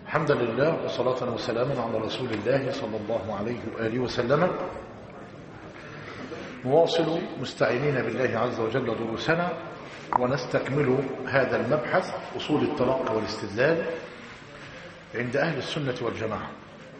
الحمد لله وصلاة وسلاما على رسول الله صلى الله عليه وآله وسلم نواصل مستعينين بالله عز وجل دروسنا ونستكمل هذا المبحث أصول التلقي والاستدلال عند أهل السنة والجماعة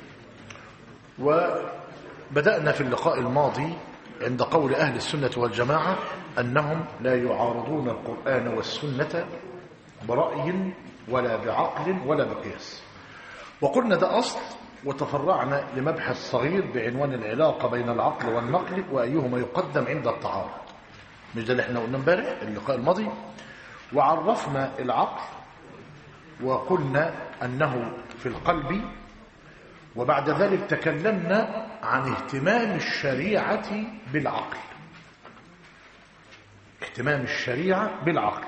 وبدأنا في اللقاء الماضي عند قول أهل السنة والجماعة أنهم لا يعارضون القرآن والسنة برأي ولا بعقل ولا بقياس وقلنا ده أصل وتفرعنا لمبحث صغير بعنوان العلاقة بين العقل والنقل وأيهما يقدم عند التعارض مش ده اللي احنا قلنا امبارح اللقاء الماضي وعرفنا العقل وقلنا أنه في القلب وبعد ذلك تكلمنا عن اهتمام الشريعة بالعقل اهتمام الشريعة بالعقل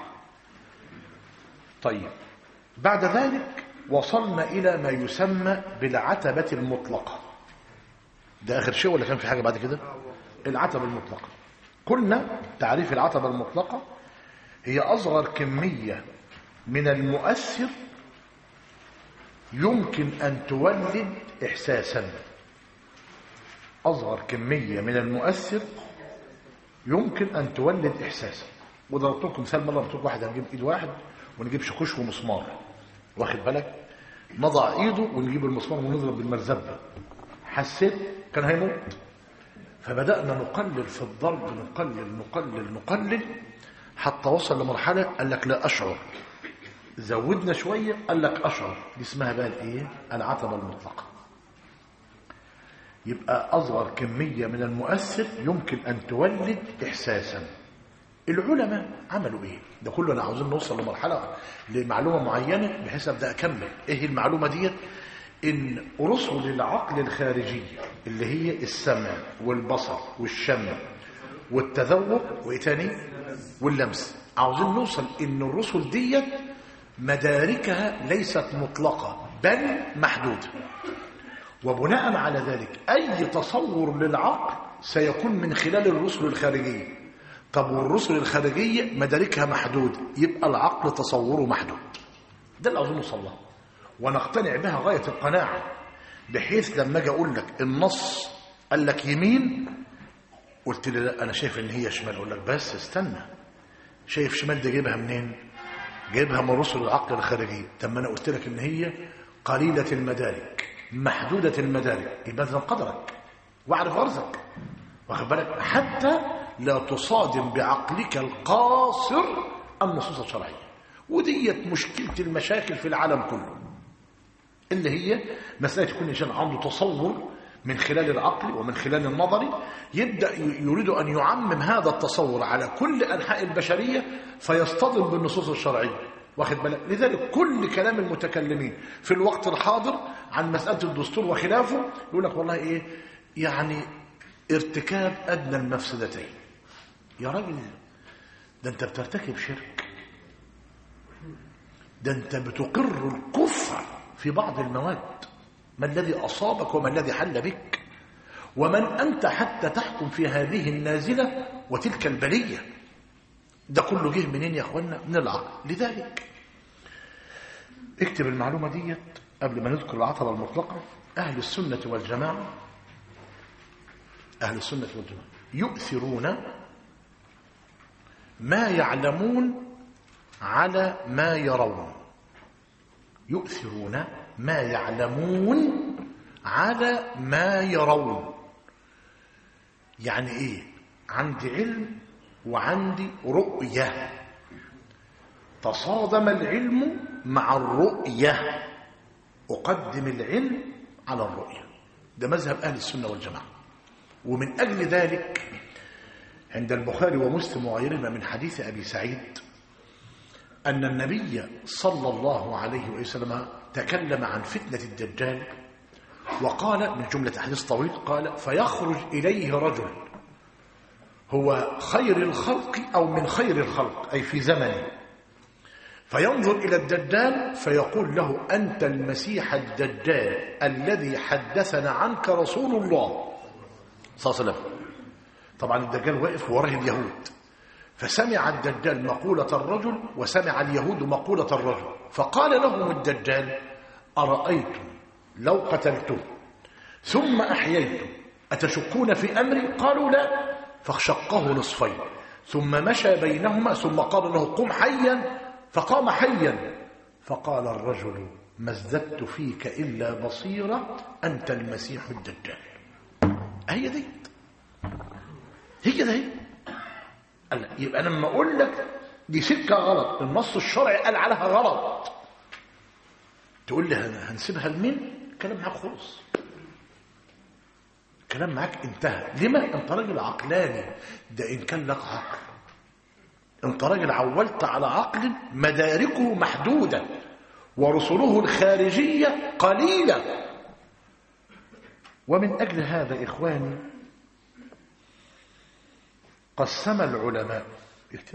طيب بعد ذلك وصلنا إلى ما يسمى بالعتبة المطلقة ده آخر شيء ولا كان في حاجة بعد كده العتبة المطلقة قلنا تعريف العتبة المطلقة هي أصغر كمية من المؤثر يمكن أن تولد إحساسا أصغر كمية من المؤثر يمكن أن تولد إحساسا وضربت لكم مثال مرة قلت لكم واحد هنجيب إيد واحد ونجيب شكوش ومسمار واخد بالك نضع إيده ونجيب المسمار ونضرب بالمرزبة حسيت كان هيموت فبدأنا نقلل في الضرب نقلل نقلل نقلل حتى وصل لمرحلة قال لك لا أشعر زودنا شوية قال لك أشعر دي اسمها بقى الايه العتبة المطلقة يبقى أصغر كمية من المؤثر يمكن أن تولد إحساسا العلماء عملوا ايه ده كله انا عاوزين نوصل لمرحلة لمعلومة معينة بحيث ابدا اكمل ايه المعلومة ديت ان رسل العقل الخارجي اللي هي السمع والبصر والشم والتذوق وايه تاني واللمس عاوزين نوصل ان الرسل ديت مداركها ليست مطلقة بل محدودة وبناء على ذلك أي تصور للعقل سيكون من خلال الرسل الخارجية طب والرسل الخارجية مداركها محدودة يبقى العقل تصوره محدود ده اللي عاوزين نوصل له ونقتنع بها غاية القناعة بحيث لما اجي اقول لك النص قال لك يمين قلت لي لا انا شايف ان هي شمال اقول لك بس استنى شايف شمال دي جايبها منين جايبها من رسل العقل الخارجي طب ما انا قلت لك ان هي قليله المدارك محدوده المدارك يبقى اذا قدرك واعرف غرزك واخد بالك حتى لا تصادم بعقلك القاصر النصوص الشرعيه وديت مشكله المشاكل في العالم كله اللي هي مساله يكون الانسان عنده تصور من خلال العقل ومن خلال النظر يبدا يريد ان يعمم هذا التصور على كل انحاء البشريه فيصطدم بالنصوص الشرعيه واخد بالك لذلك كل كلام المتكلمين في الوقت الحاضر عن مساله الدستور وخلافه يقول لك والله ايه يعني ارتكاب ادنى المفسدتين يا راجل ده انت بترتكب شرك ده انت بتقر الكفر في بعض المواد ما الذي أصابك وما الذي حل بك ومن أنت حتى تحكم في هذه النازلة وتلك البلية ده كله جه منين يا أخوانا من العقل لذلك اكتب المعلومة ديت قبل ما نذكر العطلة المطلقة أهل السنة والجماعة أهل السنة والجماعة يؤثرون ما يعلمون على ما يرون يؤثرون ما يعلمون على ما يرون يعني ايه عندي علم وعندي رؤية تصادم العلم مع الرؤية أقدم العلم على الرؤية ده مذهب أهل السنة والجماعة ومن أجل ذلك عند البخاري ومسلم وغيرهما من حديث أبي سعيد أن النبي صلى الله عليه وسلم تكلم عن فتنة الدجال وقال من جملة حديث طويل قال فيخرج إليه رجل هو خير الخلق أو من خير الخلق أي في زمنه فينظر إلى الدجال فيقول له أنت المسيح الدجال الذي حدثنا عنك رسول الله صلى الله عليه وسلم طبعا الدجال واقف وراه اليهود فسمع الدجال مقولة الرجل وسمع اليهود مقولة الرجل فقال لهم الدجال أرأيتم لو قتلته ثم أحييته أتشكون في أمري قالوا لا فشقه نصفين ثم مشى بينهما ثم قال له قم حيا فقام حيا فقال الرجل ما ازددت فيك إلا بصيرة أنت المسيح الدجال هي دي هي ده هي قال يبقى أنا لما أقول لك دي سكة غلط النص الشرعي قال عليها غلط تقول لي هنسيبها لمين كلام معاك خلص كلام معاك انتهى لما انت راجل عقلاني ده ان كان لك عقل انت راجل عولت على عقل مداركه محدودة ورسله الخارجية قليلة ومن أجل هذا إخواني قسم العلماء اكتب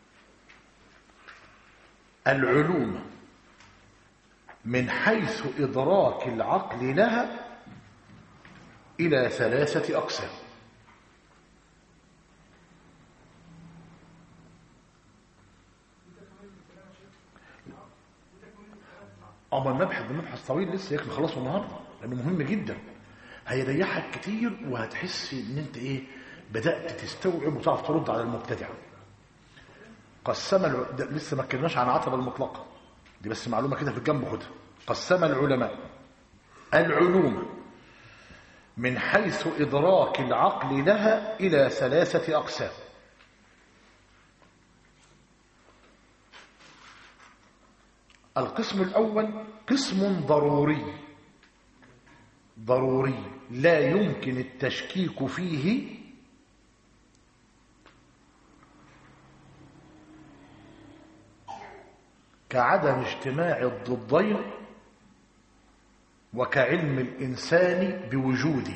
العلوم من حيث إدراك العقل لها إلى ثلاثة أقسام أما المبحث ده مبحث طويل لسه يكفي خلاص النهارده لأنه مهم جدا هيريحك كتير وهتحس إن أنت إيه بدأت تستوعب وتعرف ترد على المبتدع قسم الع... ده لسه ما اتكلمناش عن عطب المطلقة دي بس معلومة كده في الجنب خدها قسم العلماء العلوم من حيث إدراك العقل لها إلى ثلاثة أقسام القسم الأول قسم ضروري ضروري لا يمكن التشكيك فيه كعدم اجتماع الضدين وكعلم الإنسان بوجوده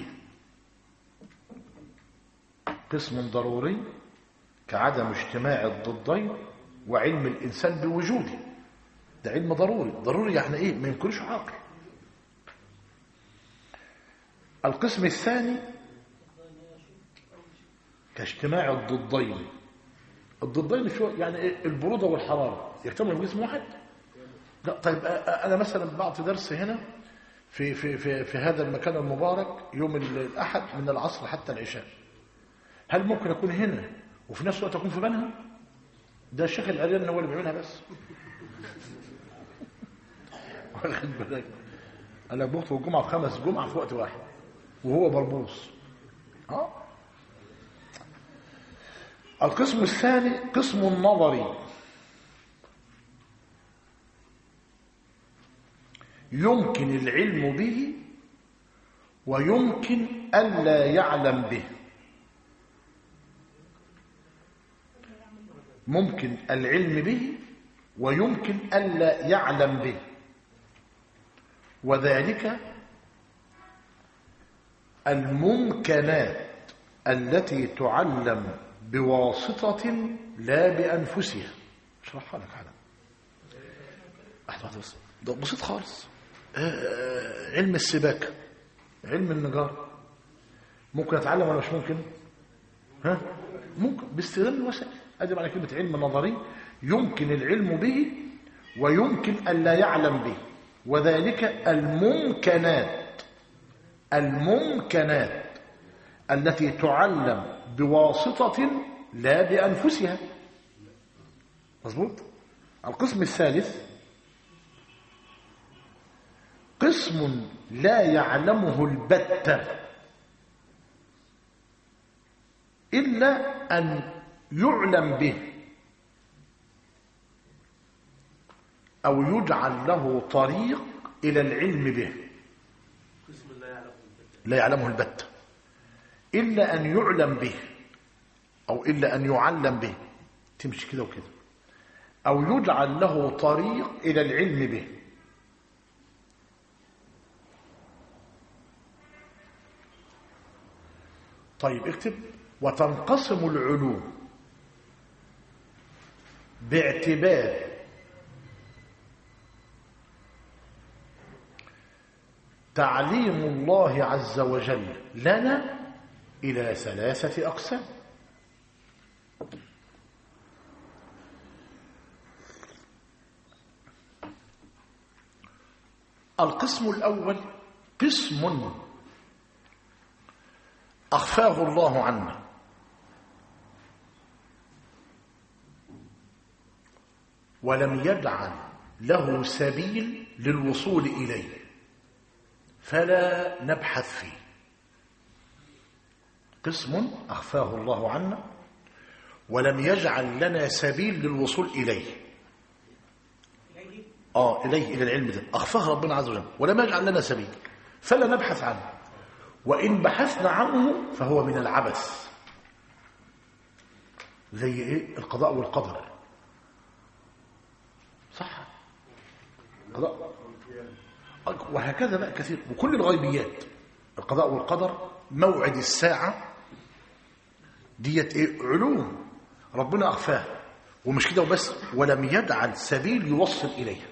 قسم ضروري كعدم اجتماع الضدين وعلم الإنسان بوجوده ده علم ضروري ضروري يعني إيه ما يمكنش عاقل القسم الثاني كاجتماع الضدين الضدين شو يعني إيه البرودة والحرارة يجتمعوا في جسم واحد لا طيب أنا مثلا بعطي درس هنا في, في, في, في هذا المكان المبارك يوم الأحد من العصر حتى العشاء هل ممكن أكون هنا وفي نفس الوقت أكون في بنها ده الشيخ العريان هو اللي بيعملها بس واخد بالك انا بخطب الجمعه في خمس جمعه في وقت واحد وهو بربوص اه القسم الثاني قسم نظري يمكن العلم به ويمكن ألا يعلم به ممكن العلم به ويمكن ألا يعلم به وذلك الممكنات التي تعلم بواسطة لا بأنفسها اشرحها لك على بس ده بسيط خالص آه علم السباكة علم النجار ممكن اتعلم ولا مش ممكن ها ممكن باستخدام الوسائل ادي معنى كلمه علم نظري يمكن العلم به ويمكن الا يعلم به وذلك الممكنات الممكنات التي تعلم بواسطة لا بأنفسها مظبوط القسم الثالث قسم لا يعلمه البتة إلا أن يعلم به أو يجعل له طريق إلى العلم به لا يعلمه البتة إلا أن يعلم به أو إلا أن يعلم به تمشي كده وكده أو يجعل له طريق إلى العلم به طيب اكتب وتنقسم العلوم باعتبار تعليم الله عز وجل لنا إلى ثلاثة أقسام القسم الأول قسم أخفاه الله عنا ولم يجعل له سبيل للوصول إليه فلا نبحث فيه قسم أخفاه الله عنا ولم يجعل لنا سبيل للوصول إليه آه إليه إلى العلم ده أخفاه ربنا عز وجل ولم يجعل لنا سبيل فلا نبحث عنه وإن بحثنا عنه فهو من العبث زي إيه القضاء والقدر صح قضاء وهكذا بقى كثير وكل الغيبيات القضاء والقدر موعد الساعة ديت ايه علوم ربنا أخفاها ومش كده وبس ولم يجعل سبيل يوصل إليها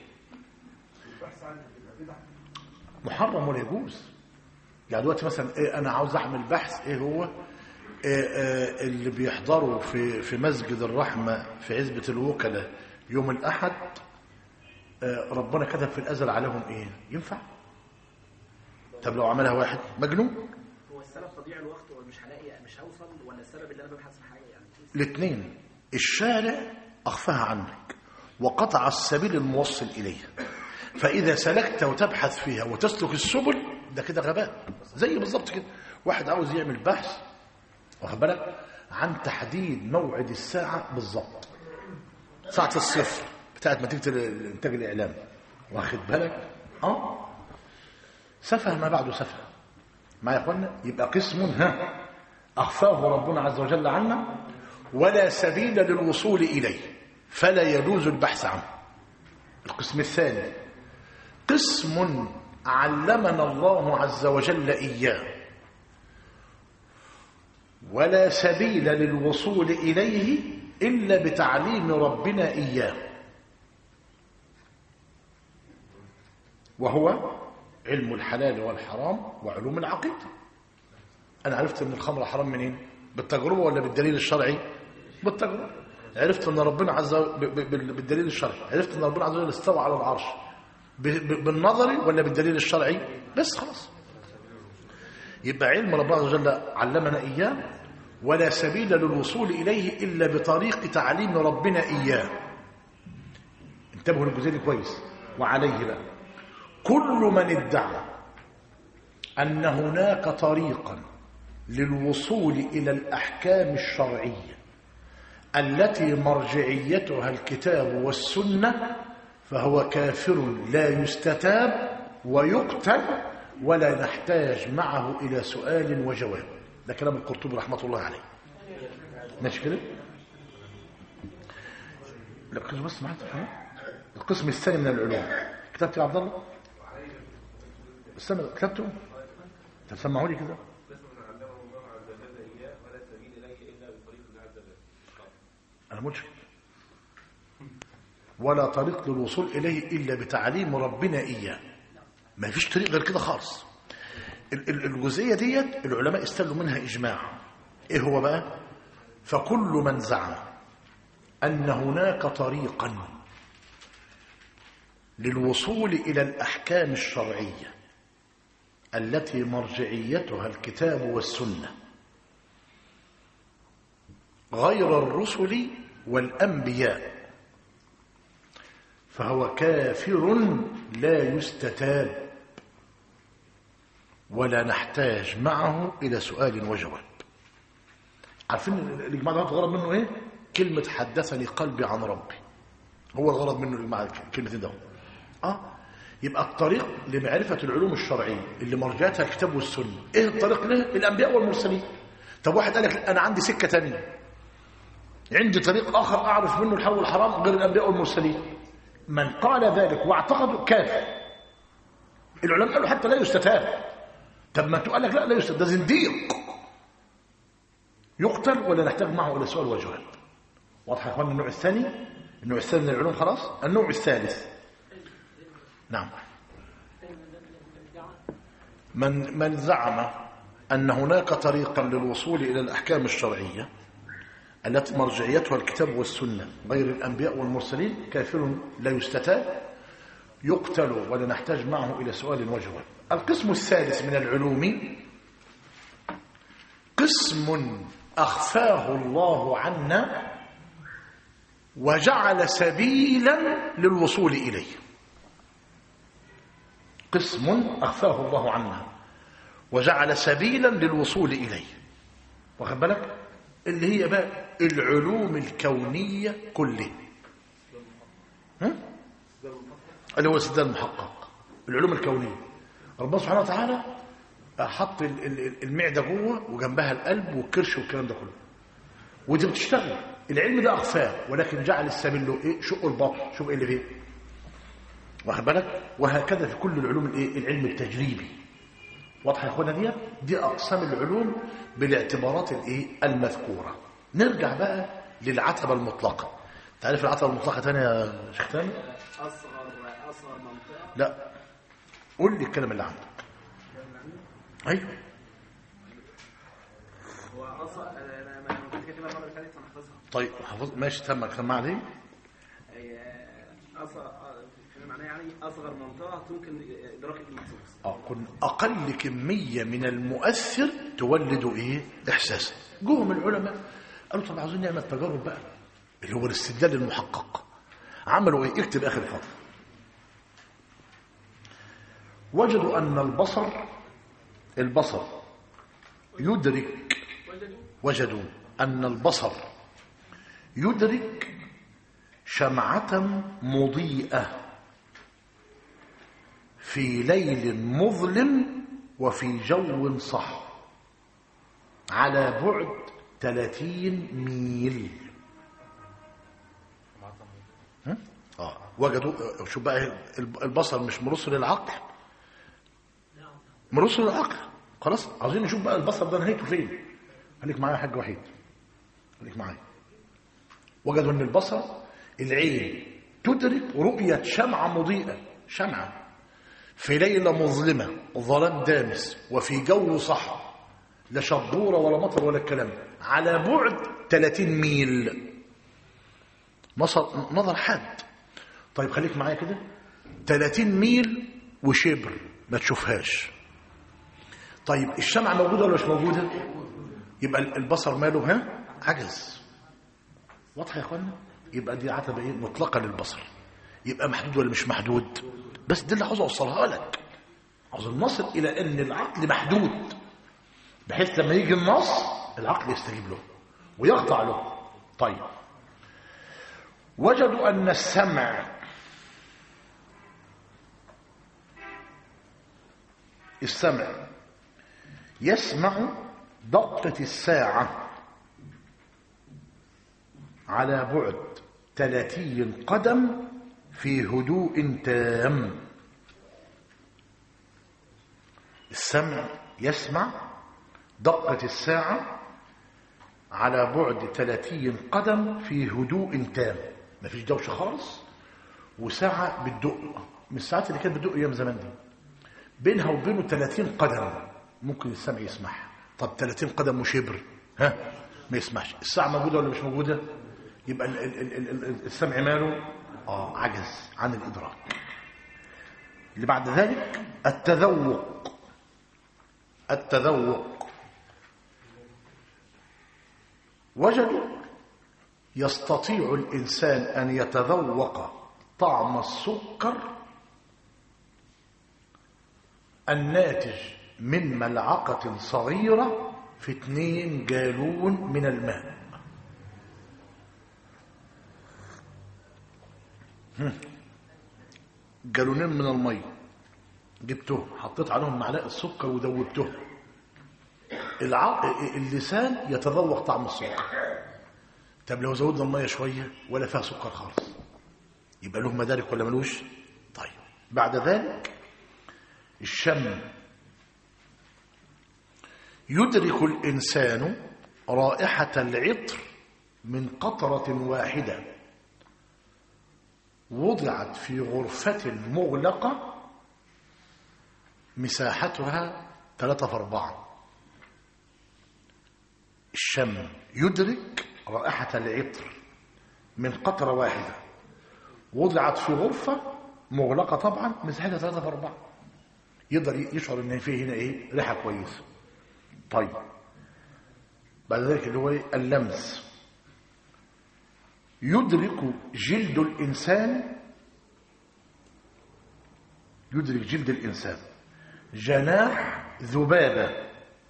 محرم ولا يجوز يعني دلوقتي مثلا إيه انا عاوز اعمل بحث ايه هو إيه إيه اللي بيحضروا في في مسجد الرحمه في عزبه الوكلاء يوم الاحد إيه ربنا كتب في الازل عليهم ايه ينفع طب لو عملها واحد مجنون هو السبب تضييع الوقت ومش هلاقي مش هوصل ولا السبب اللي انا ببحث في حاجه يعني الاثنين الشارع اخفاها عنك وقطع السبيل الموصل اليها فاذا سلكت وتبحث فيها وتسلك السبل ده كده غباء زي بالظبط كده واحد عاوز يعمل بحث واخد بالك عن تحديد موعد الساعه بالظبط ساعه الصفر بتاعت نتيجه الانتاج الاعلامي واخد بالك اه سفه ما بعده سفه معايا يا اخوانا يبقى قسم ها اخفاه ربنا عز وجل عنا ولا سبيل للوصول اليه فلا يجوز البحث عنه القسم الثاني قسم علمنا الله عز وجل إياه ولا سبيل للوصول إليه إلا بتعليم ربنا إياه وهو علم الحلال والحرام وعلوم العقيدة أنا عرفت أن الخمر حرام منين بالتجربة ولا بالدليل الشرعي بالتجربة عرفت أن ربنا عز وجل بالدليل الشرعي عرفت أن ربنا عز وجل استوى على العرش بالنظري ولا بالدليل الشرعي بس خلاص يبقى علم ربنا عز وجل علمنا إياه ولا سبيل للوصول إليه إلا بطريق تعليم ربنا إياه انتبهوا للجزئية دي كويس وعليه بقى كل من ادعى أن هناك طريقا للوصول إلى الأحكام الشرعية التي مرجعيتها الكتاب والسنة فهو كافر لا يستتاب ويقتل ولا نحتاج معه إلى سؤال وجواب ده كلام القرطبي رحمة الله عليه ماشي كده لكن بس معاك القسم الثاني من العلوم كتبت يا عبد الله استنى كتبته طب سمعوا لي كده انا مشكل ولا طريق للوصول إليه إلا بتعليم ربنا إياه ما فيش طريق غير كده خالص الجزئية ديت العلماء استلوا منها إجماع إيه هو بقى فكل من زعم أن هناك طريقا للوصول إلى الأحكام الشرعية التي مرجعيتها الكتاب والسنة غير الرسل والأنبياء فهو كافر لا يستتاب ولا نحتاج معه إلى سؤال وجواب عارفين الإجماع ده الغرض منه إيه؟ كلمة حدثني قلبي عن ربي هو الغرض منه الإجماع كلمة ده آه يبقى الطريق لمعرفة العلوم الشرعية اللي مرجعتها الكتاب والسنة إيه الطريق له؟ الأنبياء والمرسلين طب واحد قال لك أنا عندي سكة تانية عندي طريق آخر أعرف منه الحول والحرام غير الأنبياء والمرسلين من قال ذلك واعتقد كافر العلماء قالوا حتى لا يستتاب طب ما تقول لك لا لا يستتاب ده زنديق يقتل ولا نحتاج معه الى سؤال وجواب واضح يا اخوان النوع الثاني النوع الثاني من العلوم خلاص النوع الثالث نعم من من زعم ان هناك طريقا للوصول الى الاحكام الشرعيه التي مرجعيتها الكتاب والسنة غير الأنبياء والمرسلين كافر لا يستتاب يقتل ولا نحتاج معه إلى سؤال وجواب القسم الثالث من العلوم قسم أخفاه الله عنا وجعل سبيلا للوصول إليه قسم أخفاه الله عنا وجعل سبيلا للوصول إليه واخد بالك اللي هي بقى العلوم الكونية كلها ها؟ اللي هو السداد المحقق العلوم الكونية ربنا سبحانه وتعالى حط ال- ال- المعدة جوه وجنبها القلب والكرش والكلام ده كله ودي بتشتغل العلم ده أخفاه ولكن جعل السبيل له إيه شق البطن شوف إيه اللي فيه واخد بالك وهكذا في كل العلوم الايه العلم التجريبي واضحه يا اخوانا دي دي اقسام العلوم بالاعتبارات الايه المذكوره نرجع بقى للعتبه المطلقه تعرف العتبه المطلقه تاني يا شيخ تاني اصغر اصغر منطقه لا قول لي الكلام اللي عندك ايوه هو اصغر انا ما أنا كنت كاتبها المره اللي فاتت انا حافظها طيب حفظ ماشي تمك سمع لي هي اصغر في معناها يعني اصغر منطقه تمكن ادراك المحسوس اه كن اقل كميه من المؤثر تولد ايه احساسا جوهم العلماء قالوا طب عاوزين نعمل تجارب بقى اللي هو الاستدلال المحقق عملوا ايه اكتب اخر خط وجدوا ان البصر البصر يدرك وجدوا ان البصر يدرك شمعة مضيئة في ليل مظلم وفي جو صح على بعد 30 ميل هم؟ اه وجدوا آه، شوف بقى البصر مش مرسل للعقل مرسل للعقل خلاص عاوزين نشوف بقى البصر ده نهايته فين خليك معايا يا حاج وحيد خليك معايا وجدوا ان البصر العين تدرك رؤية شمعة مضيئة شمعة في ليلة مظلمة ظلام دامس وفي جو صح لا شبورة ولا مطر ولا الكلام على بعد 30 ميل نظر نظر حد طيب خليك معايا كده 30 ميل وشبر ما تشوفهاش طيب الشمعة موجودة ولا مش موجودة يبقى البصر ماله ها عجز واضحه يا اخوانا يبقى دي عتبه ايه مطلقه للبصر يبقى محدود ولا مش محدود بس دي اللي عاوز اوصلها لك عاوز نصل الى ان العقل محدود بحيث لما يجي النص العقل يستجيب له ويخضع له طيب وجدوا ان السمع السمع يسمع دقة الساعة على بعد ثلاثين قدم في هدوء تام السمع يسمع دقة الساعة على بعد ثلاثين قدم في هدوء تام مفيش دوشة خالص وساعة بتدق من الساعات اللي كانت بتدق أيام زمان دي بينها وبينه 30 قدم ممكن السمع يسمعها طب 30 قدم وشبر ها ما يسمعش الساعة موجودة ولا مش موجودة يبقى ال ال ال ال ال السمع ماله اه عجز عن الإدراك اللي بعد ذلك التذوق التذوق وجدوا يستطيع الإنسان أن يتذوق طعم السكر الناتج من ملعقة صغيرة في اتنين جالون من الماء هم. جالونين من المية جبته حطيت عليهم معلقة سكر ودوبته الع... اللسان يتذوق طعم السكر طب لو زودنا المية شوية ولا فيها سكر خالص يبقى له مدارك ولا ملوش طيب بعد ذلك الشم يدرك الإنسان رائحة العطر من قطرة واحدة وضعت في غرفة مغلقة مساحتها ثلاثة في أربعة الشم يدرك رائحة العطر من قطرة واحدة وضعت في غرفة مغلقة طبعا مساحتها 3 في 4 يقدر يشعر ان في هنا ايه ريحة كويسة طيب بعد ذلك اللي هو إيه؟ اللمس يدرك جلد الإنسان يدرك جلد الإنسان جناح ذبابة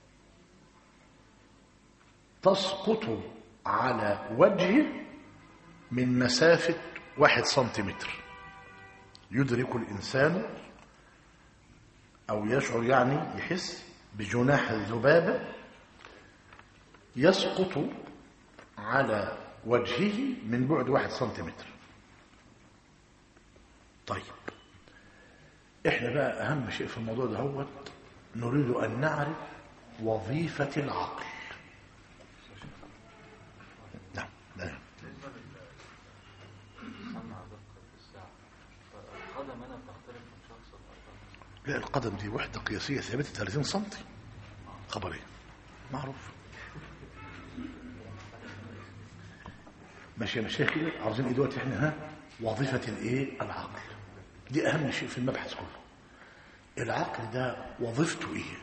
تسقط على وجهه من مسافة واحد سنتيمتر يدرك الإنسان أو يشعر يعني يحس بجناح الذبابة يسقط على وجهه من بعد واحد سنتيمتر طيب احنا بقى اهم شيء في الموضوع ده هو نريد ان نعرف وظيفة العقل نعم نعم القدم هنا بتختلف من شخص لآخر لا القدم دي وحدة قياسية ثابتة 30 سم خبر ايه معروف ماشي يا مشايخ عاوزين ايه دلوقتي احنا ها وظيفة الايه العقل دي اهم شيء في المبحث كله العقل ده وظيفته ايه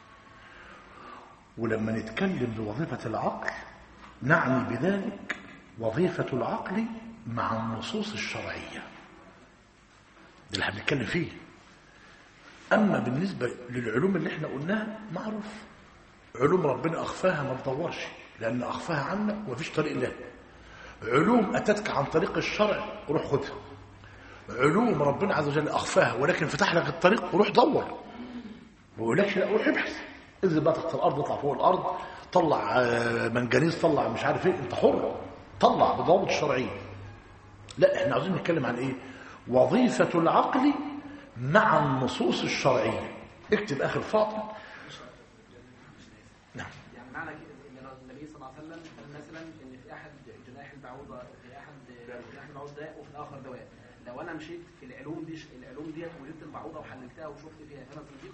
ولما نتكلم بوظيفة العقل نعني بذلك وظيفة العقل مع النصوص الشرعية ده اللي احنا بنتكلم فيه أما بالنسبة للعلوم اللي احنا قلناها معروف علوم ربنا أخفاها ما تدورش لأن أخفاها عنك ومفيش طريق لها علوم أتتك عن طريق الشرع روح خدها علوم ربنا عز وجل أخفاها ولكن فتح لك الطريق وروح دور ما بقولكش لا روح ابحث انزل بقى تحت الأرض اطلع فوق الأرض طلع آه، منجنيز طلع مش عارف ايه انت حر طلع بضوابط الشرعيه لا احنا عاوزين نتكلم عن ايه وظيفة العقل مع النصوص الشرعية اكتب اخر فاطمة نعم يعني معنى كده ان النبي صلى الله عليه وسلم قال مثلا ان في احد جناح البعوضه في احد جناح البعوض داء وفي الاخر دواء لو انا مشيت في العلوم دي العلوم ديت وجبت البعوضه وحللتها وشفت فيها فانا صديق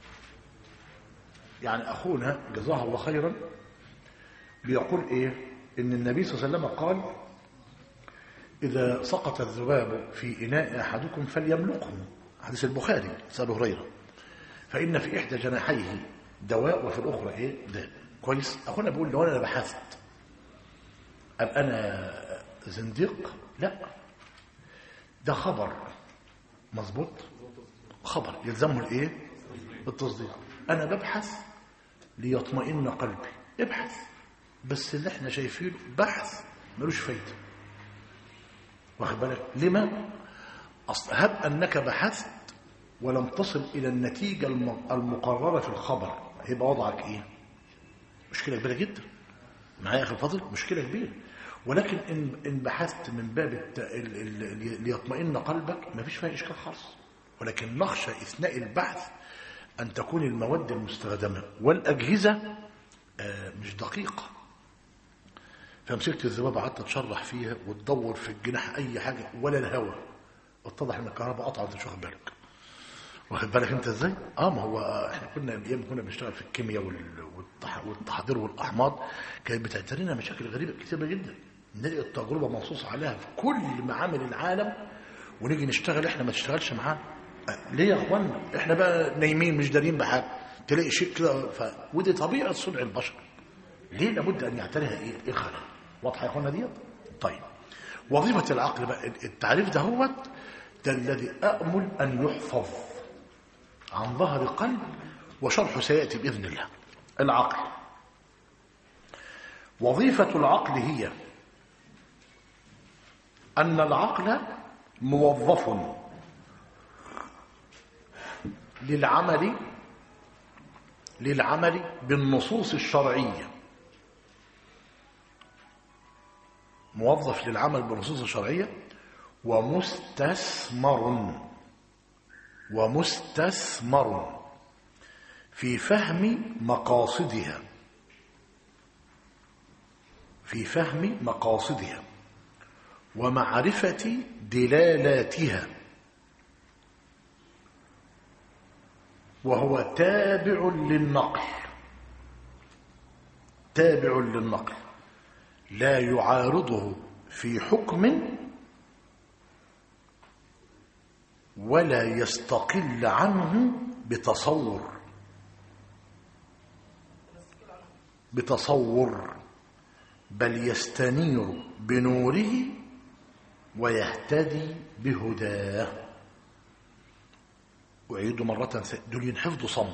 يعني اخونا جزاه الله خيرا بيقول ايه ان النبي صلى الله عليه وسلم قال اذا سقط الذباب في اناء احدكم فليملقه حديث البخاري سأل هريره فان في احدى جناحيه دواء وفي الاخرى ايه داء كويس اخونا بيقول لو انا بحثت ام انا زنديق لا ده خبر مظبوط خبر يلزمه الايه التصديق انا ببحث ليطمئن قلبي ابحث بس اللي احنا شايفينه بحث ملوش فايده واخد بالك لما اصل هب انك بحثت ولم تصل الى النتيجه الم- المقرره في الخبر هيبقى وضعك ايه مشكله كبيره جدا معايا يا اخي الفاضل مشكله كبيره ولكن ان ان بحثت من باب الت... ال... ال... ليطمئن قلبك ما فيش فيها اشكال خالص ولكن نخشى اثناء البحث ان تكون المواد المستخدمه والاجهزه آه، مش دقيقه فمسكت الذبابه قعدت تشرح فيها وتدور في الجناح اي حاجه ولا الهواء اتضح ان الكهرباء قطعت انت مش واخد بالك واخد بالك انت ازاي اه ما هو احنا كنا ايام كنا بنشتغل في الكيمياء وال- والتح- والتحضير والاحماض كانت بتعترينا مشاكل غريبه كتيره جدا نلاقي التجربه منصوص عليها في كل معامل العالم ونيجي نشتغل احنا ما تشتغلش معانا آه، ليه يا اخوانا احنا بقى نايمين مش دارين بحاجه تلاقي شيء كده ف... ودي طبيعه صنع البشر ليه لابد ان يعتريها ايه ايه خلل واضحه يا اخوانا ديت طيب وظيفه العقل بقى التعريف ده هو ده الذي امل ان يحفظ عن ظهر قلب وشرحه سيأتي بإذن الله العقل وظيفة العقل هي أن العقل موظف للعمل للعمل بالنصوص الشرعية موظف للعمل بالنصوص الشرعية ومستثمر ومستثمر في فهم مقاصدها في فهم مقاصدها ومعرفة دلالاتها وهو تابع للنقل تابع للنقل لا يعارضه في حكم ولا يستقل عنه بتصور بتصور بل يستنير بنوره ويهتدي بهداه أعيد مرة ثانية دول ينحفظوا صم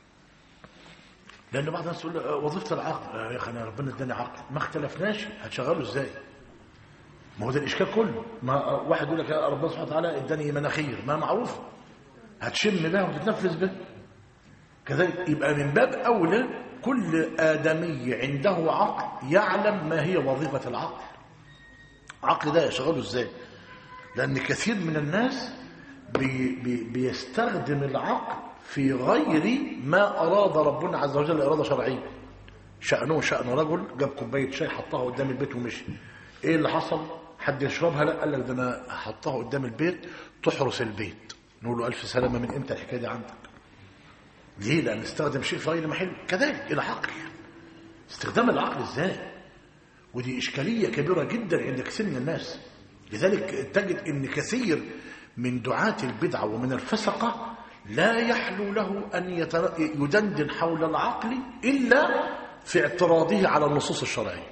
لأن بعض الناس تقول لي، آه، وظيفة العقل آه، يا أخي أنا ربنا اداني عقل ما اختلفناش هتشغله إزاي ما هو ده الإشكال كله ما آه، واحد يقول لك يا ربنا سبحانه وتعالى اداني مناخير ما معروف هتشم بها وتتنفس به كذلك يبقى من باب أولى كل آدمي عنده عقل يعلم ما هي وظيفة العقل عقل ده يشغله ازاي لأن كثير من الناس بي بي بيستخدم العقل في غير ما أراد ربنا عز وجل إرادة شرعية شأنه شأن رجل جاب كوباية شاي حطها قدام البيت ومشي ايه اللي حصل حد يشربها لا قال لك ده انا حطها قدام البيت تحرس البيت نقول له ألف سلامة من امتى الحكاية دي عندك ليه لأن استخدم شيء في غير محل كذلك العقل استخدام العقل ازاي ودي إشكالية كبيرة جدا عند كثير من الناس لذلك تجد أن كثير من دعاة البدعة ومن الفسقة لا يحلو له أن يتر- يدندن حول العقل إلا في اعتراضه على النصوص الشرعية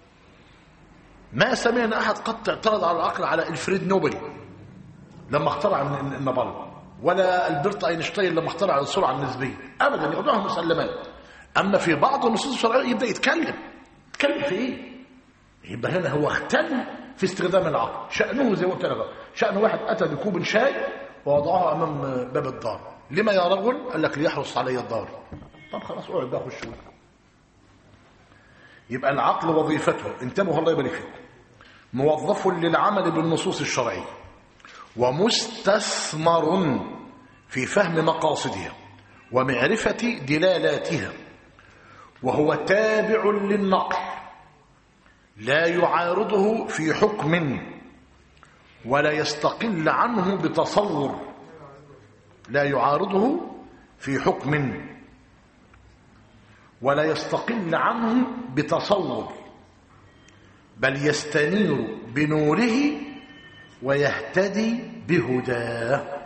ما سمعنا أحد قد اعترض على العقل على الفريد نوبل لما اخترع الن- النبل ولا البرت اينشتاين لما اخترع السرعه النسبيه ابدا ياخدوها مسلمات اما في بعض النصوص الشرعيه يبدا يتكلم يتكلم في ايه يبقى هنا هو اختل في استخدام العقل شانه زي ما قلت لك شان واحد اتى بكوب شاي ووضعه امام باب الدار لما يا رجل قال لك ليحرص علي الدار طب خلاص اقعد بقى خش يبقى العقل وظيفته انتبهوا الله يبارك فيكم موظف للعمل بالنصوص الشرعيه ومستثمر في فهم مقاصدها ومعرفة دلالاتها وهو تابع للنقل لا يعارضه في حكم ولا يستقل عنه بتصور لا يعارضه في حكم ولا يستقل عنه بتصور بل يستنير بنوره ويهتدي بهداه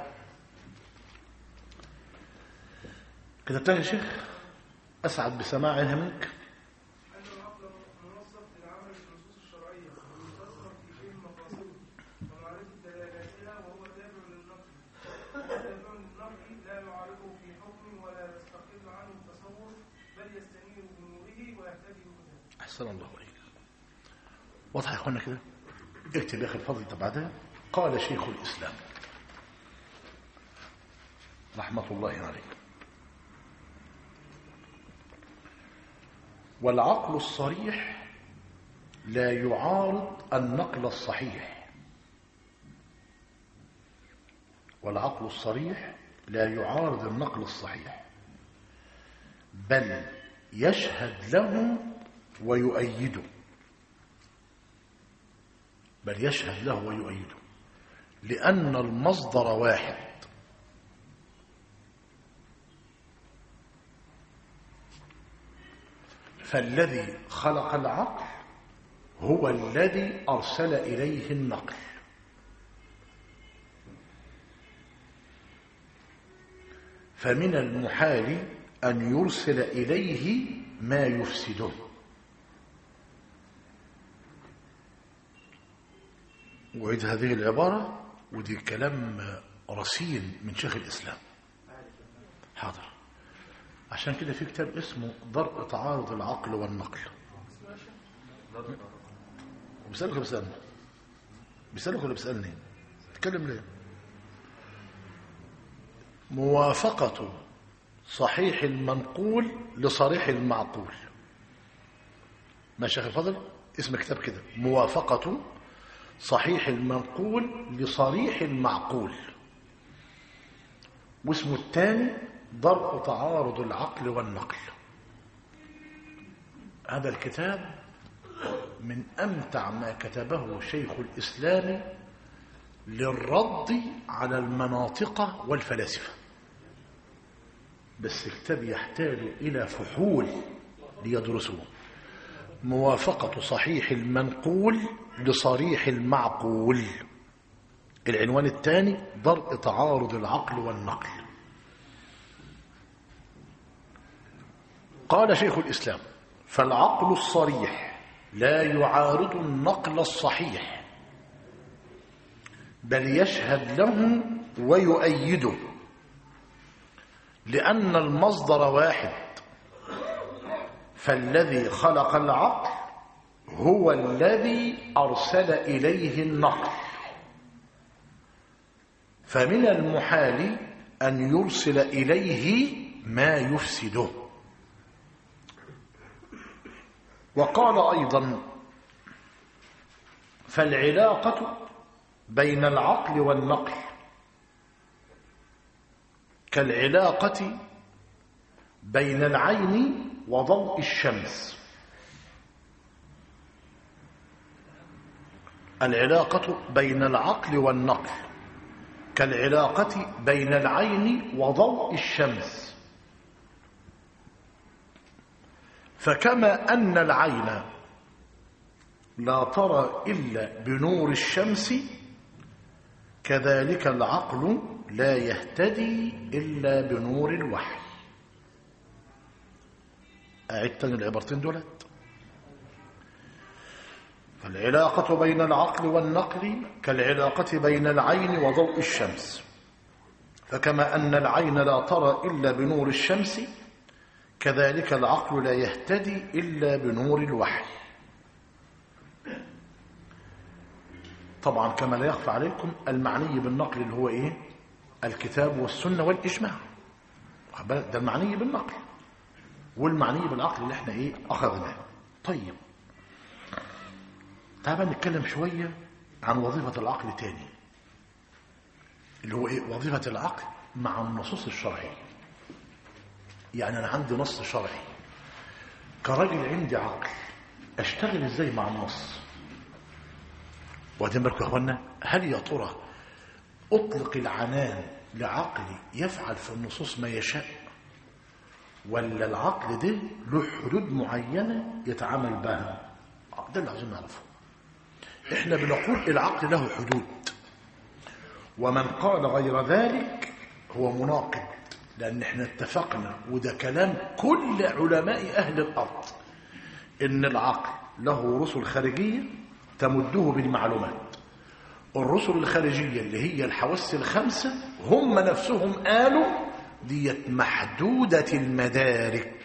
كتبتها يا شيخ أسعد بسماعها منك أن العقل منصب للعمل بالنصوص الشرعية ومستثمر في فهم مقاصده ومعرفة دلالاتها وهو تابع للنقل تابع للنقل لا يعارضه في حكم ولا يستقل عنه التصور بل يستنير بنوره ويهتدي بهداه أحسن الله عليك واضح يا أخوانا كده اكتب يا أخي الفضل ده بعدها قال شيخ الإسلام رحمة الله عليه والعقل الصريح لا يعارض النقل الصحيح والعقل الصريح لا يعارض النقل الصحيح بل يشهد له ويؤيده بل يشهد له ويؤيده لأن المصدر واحد فالذي خلق العقل هو الذي أرسل إليه النقل فمن المحال أن يرسل إليه ما يفسده وعيد هذه العبارة ودي كلام رصين من شيخ الإسلام حاضر عشان كده في كتاب اسمه درء تعارض العقل والنقل بيسألك ولا بيسألني بيسألك ولا بيسألني تتكلم ليه موافقة صحيح المنقول لصريح المعقول ما شيخ الفضل اسم كتاب كده موافقة صحيح المنقول لصريح المعقول واسمه الثاني ضرب تعارض العقل والنقل هذا الكتاب من أمتع ما كتبه شيخ الإسلام للرد على المناطق والفلاسفة بس الكتاب يحتاج إلى فحول ليدرسوه موافقة صحيح المنقول لصريح المعقول العنوان الثاني درء تعارض العقل والنقل قال شيخ الإسلام فالعقل الصريح لا يعارض النقل الصحيح بل يشهد له ويؤيده لأن المصدر واحد فالذي خلق العقل هو الذي أرسل إليه النقل فمن المحال أن يرسل إليه ما يفسده وقال أيضا فالعلاقة بين العقل والنقل كالعلاقة بين العين وضوء الشمس العلاقة بين العقل والنقل كالعلاقة بين العين وضوء الشمس فكما أن العين لا ترى إلا بنور الشمس كذلك العقل لا يهتدي إلا بنور الوحي أعد تاني العبارتين دولت فالعلاقة بين العقل والنقل كالعلاقة بين العين وضوء الشمس فكما أن العين لا ترى إلا بنور الشمس كذلك العقل لا يهتدي إلا بنور الوحي طبعا كما لا يخفى عليكم المعني بالنقل اللي هو إيه الكتاب والسنة والإجماع ده المعني بالنقل والمعني بالعقل اللي احنا ايه اخذناه طيب تعال بقى نتكلم شوية عن وظيفة العقل تاني اللي هو ايه وظيفة العقل مع النصوص الشرعية يعني انا عندي نص شرعي كراجل عندي عقل اشتغل ازاي مع النص وبعدين بالكم يا اخوانا هل يا ترى اطلق العنان لعقلي يفعل في النصوص ما يشاء ولا العقل ده له حدود معينة يتعامل بها ده اللي عايزين نعرفه احنا بنقول العقل له حدود ومن قال غير ذلك هو مناقض لأن احنا اتفقنا وده كلام كل علماء أهل الأرض إن العقل له رسل خارجية تمده بالمعلومات الرسل الخارجية اللي هي الحواس الخمسة هم نفسهم قالوا ديت محدودة المدارك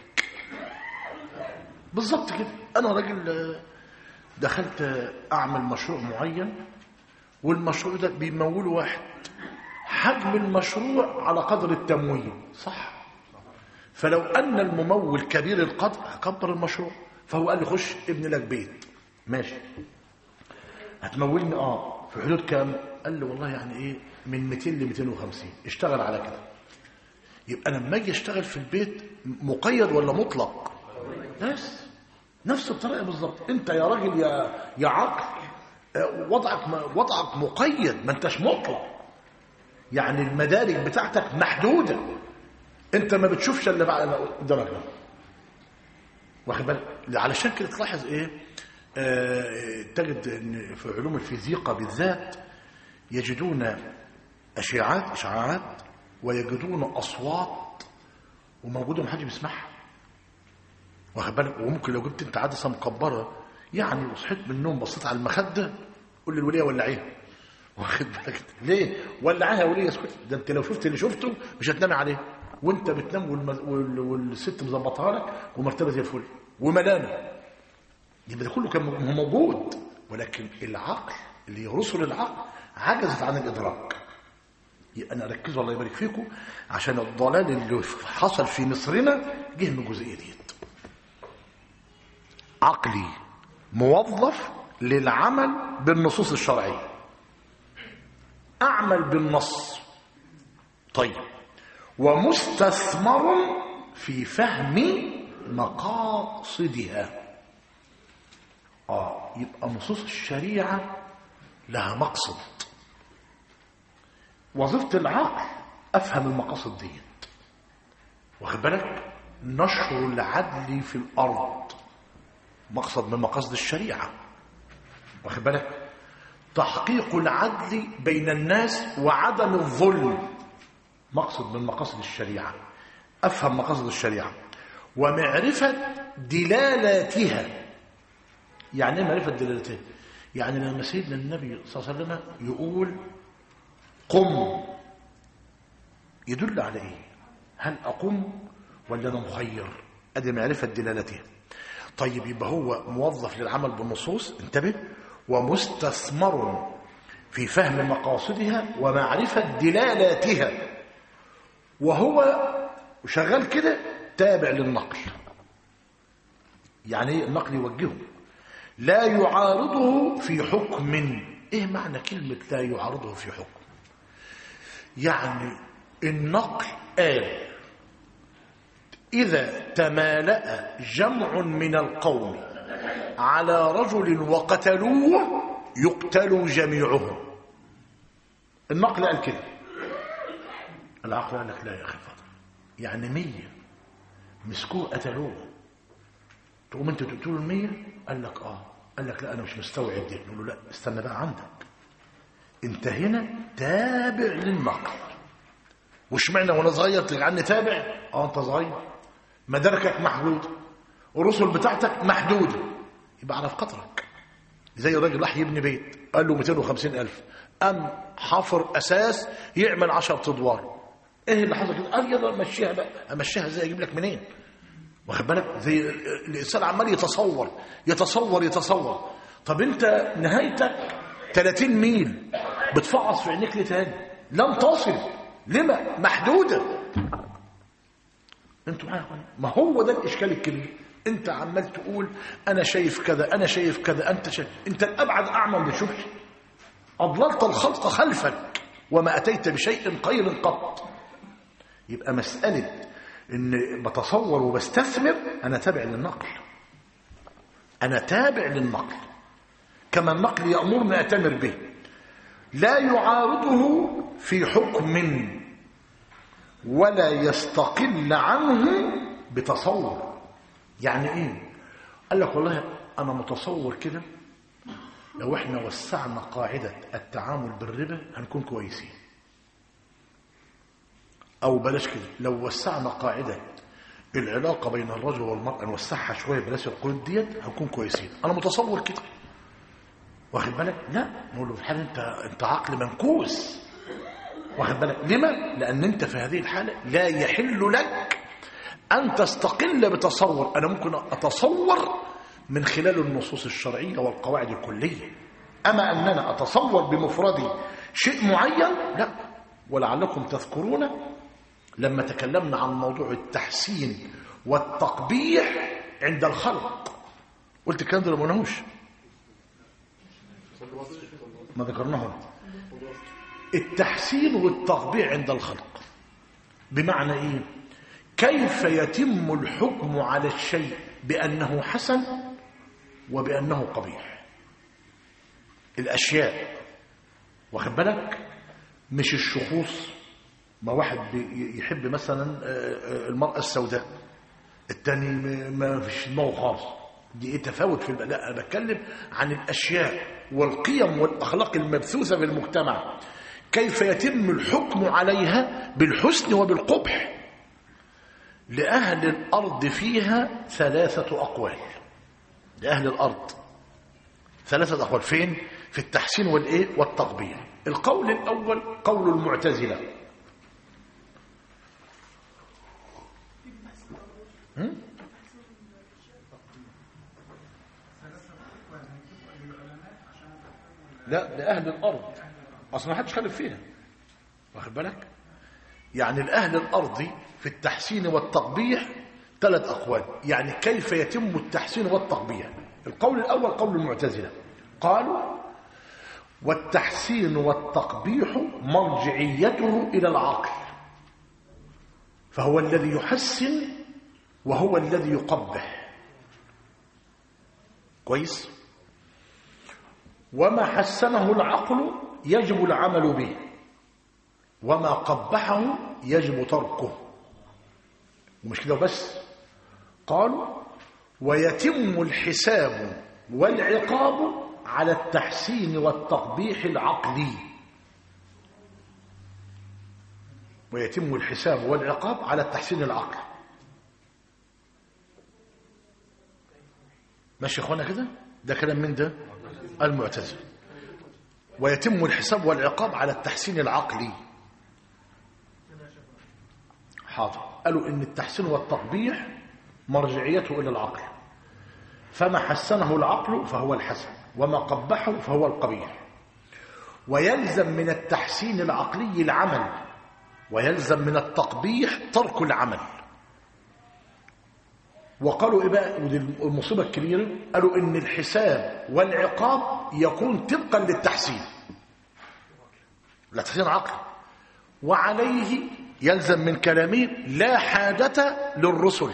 بالظبط كده أنا راجل دخلت أعمل مشروع معين والمشروع ده بيموله واحد حجم المشروع على قدر التمويل صح فلو أن الممول كبير القدر هكبر المشروع فهو قال لي خش ابن لك بيت ماشي هتمولني اه في حدود كام قال لي والله يعني ايه من 200 ل 250 اشتغل على كده يبقى انا لما اجي اشتغل في البيت مقيد ولا مطلق بس نفس الطريقه بالظبط انت يا راجل يا يا عقل وضعك وضعك مقيد ما انتش مطلق يعني المدارك بتاعتك محدوده انت ما بتشوفش الا بعد قدامك ده واخد بالك علشان كده تلاحظ ايه آه تجد ان في علوم الفيزيقا بالذات يجدون اشعاعات اشعاعات ويجدون اصوات وموجوده محدش بيسمعها واخد بالك وممكن لو جبت انت عدسه مكبره يعني وصحيت من النوم بصيت على المخده قول للوليه ولعيها واخد بالك ليه ولعها يا وليه اسكت ده انت لو شفت اللي شفته مش هتنامي عليه وانت بتنام والمز... وال... والست مظبطها لك ومرتبه زي الفل وملانه يبقى ده كله كان موجود ولكن العقل اللي رسل العقل عجزت عن الادراك انا ركزوا الله يبارك فيكم عشان الضلال اللي حصل في مصرنا جه من الجزئيه ديت عقلي موظف للعمل بالنصوص الشرعيه اعمل بالنص طيب ومستثمر في فهم مقاصدها اه يبقى نصوص الشريعه لها مقصد وظيفه العقل افهم المقاصد ديت واخد بالك نشر العدل في الارض مقصد من مقاصد الشريعه واخد بالك تحقيق العدل بين الناس وعدم الظلم مقصد من مقاصد الشريعة أفهم مقاصد الشريعة ومعرفة دلالاتها يعني ايه معرفة دلالاتها يعني لما سيدنا النبي صلى الله عليه وسلم يقول قم يدل على ايه هل اقم ولا انا مخير ادي معرفة دلالتها طيب يبقى هو موظف للعمل بالنصوص انتبه ومستثمر في فهم مقاصدها ومعرفة دلالاتها وهو شغال كده تابع للنقل يعني ايه النقل يوجهه لا يعارضه في حكم ايه معنى كلمة لا يعارضه في حكم يعني النقل قال إذا تمالأ جمع من القوم على رجل وقتلوه يقتل جميعهم النقل قال كده العقل قال لك لا يا أخي فضل يعني مية مسكوه قتلوه تقوم انت تقتلوا المية قال لك اه قال لك لا انا مش مستوعب دي نقول له لا استنى بقى عندك انت هنا تابع للنقل وش معنى وانا صغير تجعلني تابع اه انت صغير مداركك محدودة والرسل بتاعتك محدودة يبقى على قطرك زي الراجل راح يبني بيت قال له 250 ألف أم حفر أساس يعمل 10 أدوار إيه اللي حصل كده؟ قال يلا مشيها بقى أمشيها إزاي أجيب لك منين؟ واخد بالك زي الإنسان عمال يتصور يتصور يتصور طب أنت نهايتك 30 ميل بتفعص في عينيك ليه تاني؟ لن تصل لما؟ محدودة انتوا معايا يا اخوان ما هو ده الاشكال الكبير انت عمال تقول انا شايف كذا انا شايف كذا انت شايف انت الابعد اعمى ما بتشوفش اضللت الخلق خلفك وما اتيت بشيء خير قط يبقى مساله ان بتصور وبستثمر انا تابع للنقل انا تابع للنقل كما النقل يامرني اتمر به لا يعارضه في حكم ولا يستقل عنه بتصور يعني ايه قال لك والله انا متصور كده لو احنا وسعنا قاعدة التعامل بالربا هنكون كويسين او بلاش كده لو وسعنا قاعدة العلاقة بين الرجل والمرأة نوسعها شوية بلاش القيود ديت هنكون كويسين انا متصور كده واخد بالك لا نقول له في الحالة انت انت عقل منكوس واخد بالك لما لان انت في هذه الحالة لا يحل لك ان تستقل بتصور انا ممكن اتصور من خلال النصوص الشرعية والقواعد الكلية اما اننا اتصور بمفردي شيء معين لا ولعلكم تذكرون لما تكلمنا عن موضوع التحسين والتقبيح عند الخلق قلت الكلام ده ما قلناهوش ما ذكرناه التحسين والتقبيح عند الخلق بمعنى ايه كيف يتم الحكم على الشيء بانه حسن وبانه قبيح الاشياء واخد بالك مش الشخوص ما واحد يحب مثلا المرأة السوداء التاني ما فيش دماغه خالص دي ايه تفاوت في لا انا بتكلم عن الاشياء والقيم والاخلاق المبثوثه في المجتمع كيف يتم الحكم عليها بالحسن وبالقبح لأهل الأرض فيها ثلاثة أقوال لأهل الأرض ثلاثة أقوال فين؟ في التحسين والإيه؟ والتقبيح القول الأول قول المعتزلة هم؟ لا لأهل الأرض أصلا ما حدش خالف فيها واخد بالك يعني الأهل الأرض في التحسين والتقبيح ثلاث أقوال يعني كيف يتم التحسين والتقبيح القول الأول قول المعتزلة قالوا والتحسين والتقبيح مرجعيته إلى العقل فهو الذي يحسن وهو الذي يقبح كويس وما حسنه العقل يجب العمل به وما قبحه يجب تركه ومش كده بس قالوا ويتم الحساب والعقاب على التحسين والتقبيح العقلي ويتم الحساب والعقاب على التحسين العقلي ماشي يا اخوانا كده ده كلام من ده المعتزله ويتم الحساب والعقاب على التحسين العقلي حاضر قالوا ان التحسين والتقبيح مرجعيته الى العقل فما حسنه العقل فهو الحسن وما قبحه فهو القبيح ويلزم من التحسين العقلي العمل ويلزم من التقبيح ترك العمل وقالوا ايه بقى ودي المصيبه الكبيره قالوا ان الحساب والعقاب يكون طبقا للتحسين لا تحسين عقل وعليه يلزم من كلامه لا حاجة للرسل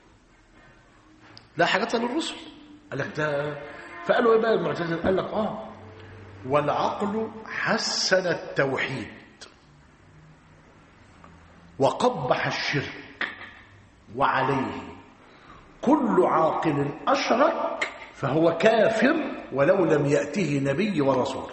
لا حاجة للرسل قال لك ده فقالوا ايه بقى المعتزله قال لك اه والعقل حسن التوحيد وقبح الشرك وعليه كل عاقل أشرك فهو كافر ولو لم يأته نبي ورسول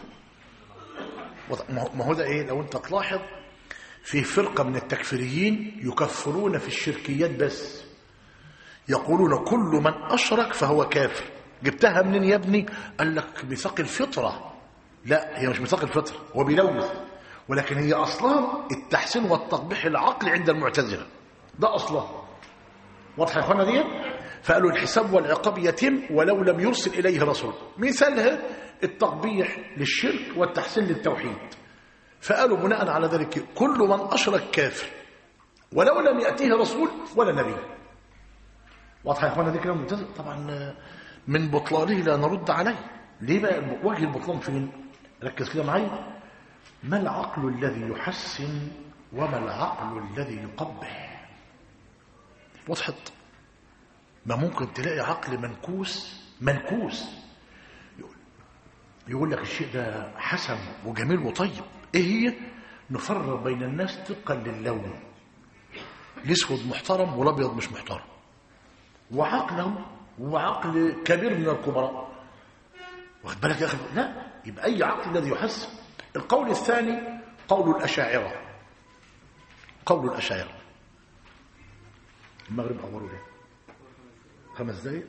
ما هو ده ايه لو انت تلاحظ في فرقة من التكفيريين يكفرون في الشركيات بس يقولون كل من أشرك فهو كافر جبتها منين يا ابني قال لك ميثاق الفطرة لا هي مش ميثاق الفطرة هو بيلوث ولكن هي أصلا التحسين والتقبيح العقلي عند المعتزلة ده أصلا واضح يا اخوانا دي فقالوا الحساب والعقاب يتم ولو لم يرسل إليه رسول مثالها التقبيح للشرك والتحسين للتوحيد فقالوا بناء على ذلك كل من أشرك كافر ولو لم يأتيه رسول ولا نبي واضح يا اخوانا دي كلام ممتاز طبعا من بطلانه لا نرد عليه ليه بقى وجه البطلان فين ركز كده معايا ما العقل الذي يحسن وما العقل الذي يقبح وضحت ما ممكن تلاقي عقل منكوس منكوس يقول, يقول لك الشيء ده حسن وجميل وطيب ايه هي نفرق بين الناس طبقا للون الاسود محترم والابيض مش محترم وعقله هو عقل كبير من الكبراء واخد بالك يا اخي لا يبقى اي عقل الذي يحسن القول الثاني قول الاشاعره قول الاشاعره المغرب اوله ليه خمس دقايق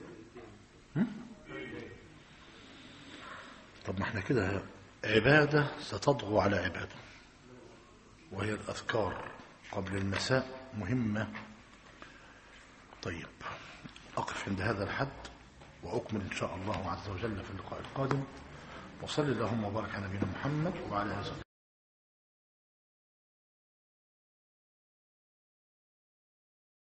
طب ما احنا كده عباده ستطغو على عباده وهي الاذكار قبل المساء مهمه طيب أقف عند هذا الحد وأكمل إن شاء الله عز وجل في اللقاء القادم وصل اللهم وبارك على نبينا محمد وعلى آله